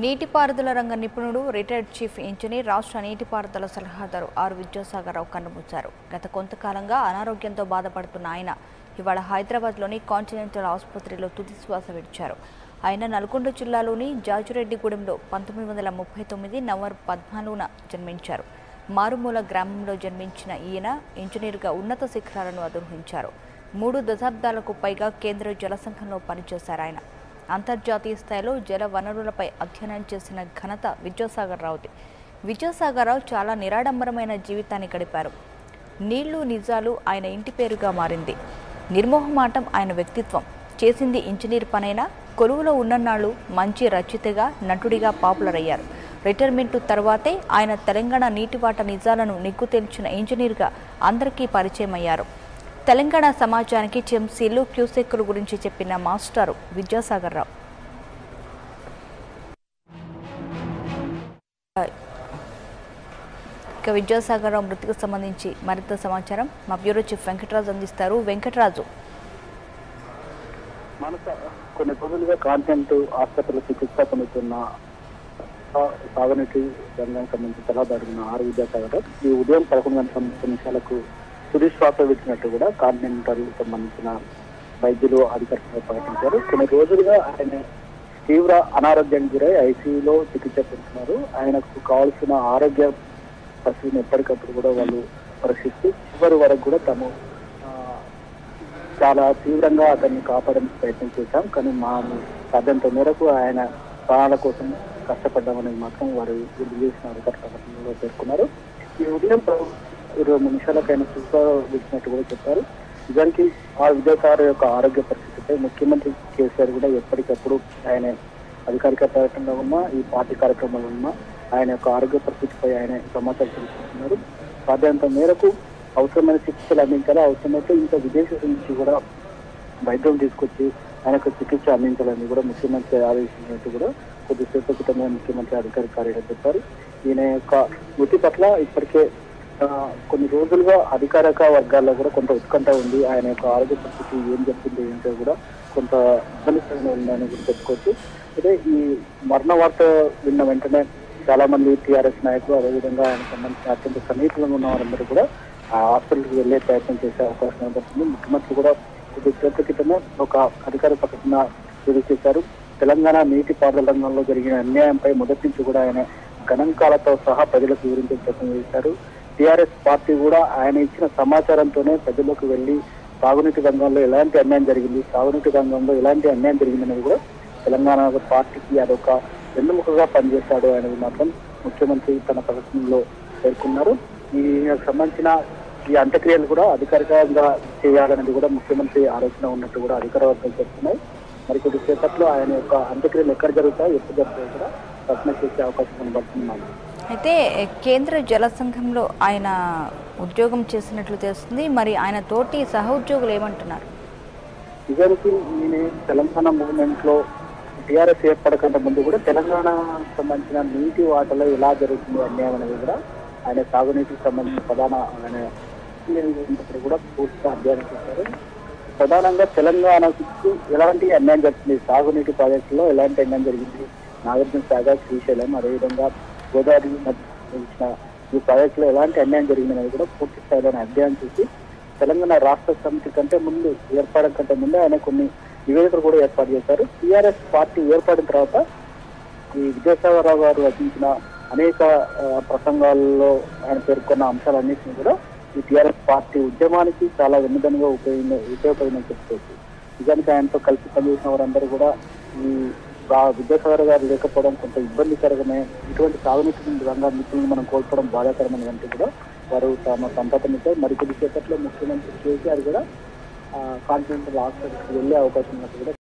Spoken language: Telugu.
నీటిపారుదల రంగ నిపుణుడు రిటైర్డ్ చీఫ్ ఇంజనీర్ రాష్ట్ర నీటిపారుదల సలహాదారు ఆర్ విద్యాసాగరరావు కన్నుమూశారు గత కొంతకాలంగా అనారోగ్యంతో బాధపడుతున్న ఆయన ఇవాళ హైదరాబాద్లోని కాంటినెంటల్ ఆసుపత్రిలో తుది శ్వాస విడిచారు ఆయన నల్గొండ జిల్లాలోని జాజురెడ్డిగూడెంలో పంతొమ్మిది వందల ముప్పై తొమ్మిది నవంబర్ పద్నాలుగున జన్మించారు మారుమూల గ్రామంలో జన్మించిన ఈయన ఇంజనీర్గా ఉన్నత శిఖరాలను అధిరోహించారు మూడు దశాబ్దాలకు పైగా కేంద్ర జల సంఘంలో పనిచేశారు ఆయన అంతర్జాతీయ స్థాయిలో జల వనరులపై అధ్యయనం చేసిన ఘనత విద్యాసాగర్ రావుది విద్యాసాగర్ రావు చాలా నిరాడంబరమైన జీవితాన్ని గడిపారు నీళ్లు నిజాలు ఆయన ఇంటి పేరుగా మారింది నిర్మోహమాటం ఆయన వ్యక్తిత్వం చేసింది ఇంజనీర్ పనైనా కొలువులో ఉన్ననాళ్ళు మంచి రచయితగా నటుడిగా పాపులర్ అయ్యారు రిటైర్మెంట్ తర్వాతే ఆయన తెలంగాణ నీటివాట నిజాలను నిగ్గు తేల్చిన ఇంజనీర్గా అందరికీ పరిచయం అయ్యారు తెలంగాణ సమాజానికి చెంసీలు క్యూసెక్కుల గురించి చెప్పిన మాస్టారు విద్యాసాగర్ రావు ఇక విద్యాసాగర్ రావు మృతికి సంబంధించి మరింత సమాచారం మా బ్యూరో చీఫ్ వెంకటరాజు అందిస్తారు వెంకటరాజు మనస కొన్ని రోజులుగా కాంటెంట్ ఆసుపత్రిలో చికిత్స పొందుతున్న సా- సాగునీటి రంగానికి సంబంధించి సలహాదారున్న ఆరు విద్యాసాగర్ ఈ ఉదయం పదకొండు గంటల ముప్పై నిమిషాలకు తుది శ్వాస విడిచినట్టు కూడా కాంటినెంటల్ సంబంధించిన వైద్యులు అధికారులు ప్రకటించారు కొన్ని రోజులుగా ఆయన తీవ్ర అనారోగ్యానికి గురై ఐసీయూలో చికిత్స పొందుతున్నారు ఆయనకు కావాల్సిన ఆరోగ్య పరిస్థితిని ఎప్పటికప్పుడు కూడా వాళ్ళు పరీక్షిస్తూ చివరి వరకు కూడా తాము ఆ, చాలా తీవ్రంగా అతన్ని కాపాడడానికి ప్రయత్నం చేశాం కానీ మా సాధ్యంత మేరకు ఆయన ప్రాణాల కోసం కష్టపడ్డామనేది మాత్రం వారు గుర్తు చేసిన అధికారులు పేర్కొన్నారు ఈ ఉదయం ప్ర- ఇరవై నిమిషాలకు ఆయన చూసా వచ్చినట్టు కూడా చెప్పారు నిజానికి ఆ విద్యాసాగర్ యొక్క ఆరోగ్య పరిస్థితిపై ముఖ్యమంత్రి కేసీఆర్ కూడా ఎప్పటికప్పుడు ఆయన అధికారిక పర్యటనలో ఉన్న ఈ పార్టీ కార్యక్రమంలో ఉన్న ఆయన యొక్క ఆరోగ్య పరిస్థితిపై ఆయన సమాచారం తెలుసుకుంటున్నారు సాధ్యంత మేరకు అవసరమైన చికిత్సలు అందించాలి అవసరమైతే ఇంకా విదేశాల నుంచి కూడా వైద్యం తీసుకొచ్చి ఆయనకు చికిత్స అందించాలని కూడా ముఖ్యమంత్రి ఆదేశించినట్టు కూడా కొద్దిసేపు క్రితమే ముఖ్యమంత్రి అధికారి కార్యాలయం చెప్పారు ఈయన యొక్క మృతి పట్ల ఇప్పటికే ఆ, కొన్ని రోజులుగా అధికారిక వర్గాల్లో కూడా కొంత ఉత్కంఠ ఉంది ఆయన యొక్క ఆరోగ్య పరిస్థితి ఏం చెప్తుంది ఏంటో కూడా కొంత ఇబ్బందికరంగా ఉందని కూడా చెప్పుకోవచ్చు అయితే ఈ మరణ వార్త విన్న వెంటనే చాలా మంది టీఆర్ఎస్ నాయకులు అదేవిధంగా ఆయన సంబంధించిన అత్యంత సన్నిహితంగా ఉన్న వారందరూ కూడా ఆ హాస్పిటల్కి వెళ్లే ప్రయత్నం చేసే అవకాశం కనబడుతుంది ముఖ్యమంత్రి కూడా కొద్ది సేపటి క్రితమే ఒక అధికార ప్రకటన విడుదల చేశారు తెలంగాణ నీటి పారుదల రంగంలో జరిగిన అన్యాయంపై మొదటి నుంచి కూడా ఆయన గణాంకాలతో సహా ప్రజలకు వివరించే ప్రయత్నం చేశారు టీఆర్ఎస్ పార్టీ కూడా ఆయన ఇచ్చిన సమాచారంతోనే ప్రజలకు వెళ్లి సాగునీటి రంగంలో ఎలాంటి అన్యాయం జరిగింది సాగునీటి రంగంలో ఎలాంటి అన్యాయం జరిగిందనేది కూడా తెలంగాణ పార్టీకి అదొక వెన్నుముకగా పనిచేశాడు అనేది మాత్రం ముఖ్యమంత్రి తన ప్రకటనలో పేర్కొన్నారు ఈ సంబంధించిన ఈ అంత్యక్రియలు కూడా అధికారికంగా చేయాలనేది కూడా ముఖ్యమంత్రి ఆలోచన ఉన్నట్టు కూడా అధికార వర్గాలు చెప్తున్నాయి మరి కొద్ది సేపట్లో ఆయన యొక్క అంత్యక్రియలు ఎక్కడ జరుగుతాయో ఎప్పుడు జరుగుతాయో కూడా ప్రశ్న చేసే అవకాశం కనబడుతున్నాను అయితే కేంద్ర జల సంఘంలో ఆయన ఉద్యోగం చేసినట్లు తెలుస్తుంది మరి ఆయన తోటి సహ ఉద్యోగులు ఏమంటున్నారు నిజానికి నేను తెలంగాణ మూవ్మెంట్ లో టీఆర్ఎస్ ఏర్పడకంటే ముందు కూడా తెలంగాణ సంబంధించిన నీటి వాటలో ఎలా జరుగుతుంది అన్యాయం అనేది కూడా ఆయన సాగునీటికి సంబంధించిన ప్రధాన ఆయన ఉన్నప్పుడు కూడా పూర్తిగా అధ్యయనం చేశారు ప్రధానంగా తెలంగాణకు ఎలాంటి అన్యాయం జరుగుతుంది సాగునీటి ప్రాజెక్టులో ఎలాంటి అన్యాయం జరిగింది నాగార్జున సాగర్ శ్రీశైలం అదేవిధంగా గోదావరి నది సంబంధించిన ఈ ప్రాజెక్టులో ఎలాంటి అన్యాయం జరిగింది అనేది కూడా పూర్తి స్థాయిలో ఆయన అధ్యయనం చేసి తెలంగాణ రాష్ట్ర సమితి కంటే ముందు ఏర్పడడం కంటే ముందే ఆయన కొన్ని నివేదికలు కూడా ఏర్పాటు చేశారు టీఆర్ఎస్ పార్టీ ఏర్పడిన తర్వాత ఈ విద్యాసాగరరావు గారు రచించిన అనేక ఆ, ప్రసంగాల్లో ఆయన పేర్కొన్న అంశాలన్నింటినీ కూడా ఈ టీఆర్ఎస్ పార్టీ ఉద్యమానికి చాలా వెన్నుదన్నుగా ఉపయోగ ఉపయోగపడిందని చెప్పుకోవచ్చు నిజానికి ఆయనతో కలిసి పనిచేసిన వారందరూ కూడా ఈ రా- విద్యాసాగర్ గారు లేకపోవడం కొంత ఇబ్బందికరమే ఇటువంటి సాగునీటి రంగ నిపుణులు మనం కోల్పోవడం బాధాకరమైన వంటి కూడా వారు తమ సంతతనితో మరికొద్ది సేపట్లో ముఖ్యమంత్రి కేసీఆర్ కూడా కాన్ఫిడెంట్ హాస్పిటల్కి వెళ్ళే అవకాశం ఉన్నట్టు కూడా